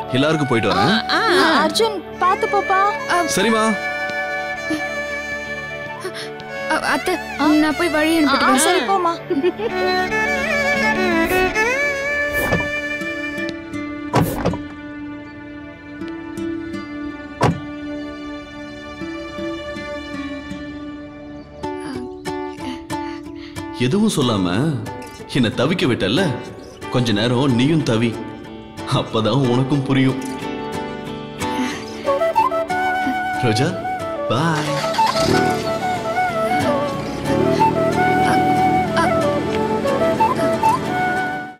எல்லாருக்கும் போயிட்டு வரேன் அர்ஜுன் பாத்து போப்பா சரிம்மா அ- அத்தை நான் போய் வழி ஆ, ஆ, அனுப்பிட்டு சரி போமா எதுவும் சொல்லாம என்ன தவிக்க விட்டல்ல கொஞ்ச நேரம் நீயும் தவி அப்பதான் உனக்கும் புரியும் ரோஜா பாய்